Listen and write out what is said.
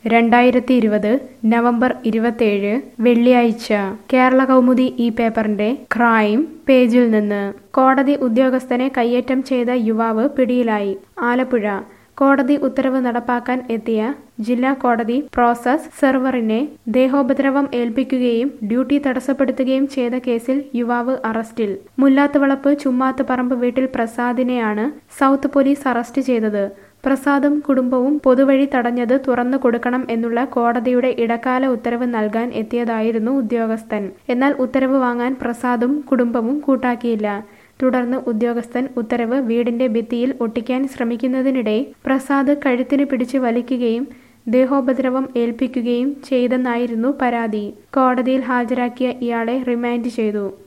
രണ്ടായിരത്തി ഇരുപത് നവംബർ ഇരുപത്തേഴ് വെള്ളിയാഴ്ച കേരള കൗമുദി ഈ പേപ്പറിന്റെ ക്രൈം പേജിൽ നിന്ന് കോടതി ഉദ്യോഗസ്ഥനെ കയ്യേറ്റം ചെയ്ത യുവാവ് പിടിയിലായി ആലപ്പുഴ കോടതി ഉത്തരവ് നടപ്പാക്കാൻ എത്തിയ ജില്ലാ കോടതി പ്രോസസ് സെർവറിനെ ദേഹോപദ്രവം ഏൽപ്പിക്കുകയും ഡ്യൂട്ടി തടസ്സപ്പെടുത്തുകയും ചെയ്ത കേസിൽ യുവാവ് അറസ്റ്റിൽ മുല്ലാത്തുവളപ്പ് ചുമ്മാത്തുപറമ്പ് വീട്ടിൽ പ്രസാദിനെയാണ് സൗത്ത് പോലീസ് അറസ്റ്റ് ചെയ്തത് പ്രസാദും കുടുംബവും പൊതുവഴി തടഞ്ഞത് തുറന്നു കൊടുക്കണം എന്നുള്ള കോടതിയുടെ ഇടക്കാല ഉത്തരവ് നൽകാൻ എത്തിയതായിരുന്നു ഉദ്യോഗസ്ഥൻ എന്നാൽ ഉത്തരവ് വാങ്ങാൻ പ്രസാദും കുടുംബവും കൂട്ടാക്കിയില്ല തുടർന്ന് ഉദ്യോഗസ്ഥൻ ഉത്തരവ് വീടിന്റെ ഭിത്തിയിൽ ഒട്ടിക്കാൻ ശ്രമിക്കുന്നതിനിടെ പ്രസാദ് കഴുത്തിന് പിടിച്ച് വലിക്കുകയും ദേഹോപദ്രവം ഏൽപ്പിക്കുകയും ചെയ്തെന്നായിരുന്നു പരാതി കോടതിയിൽ ഹാജരാക്കിയ ഇയാളെ റിമാൻഡ് ചെയ്തു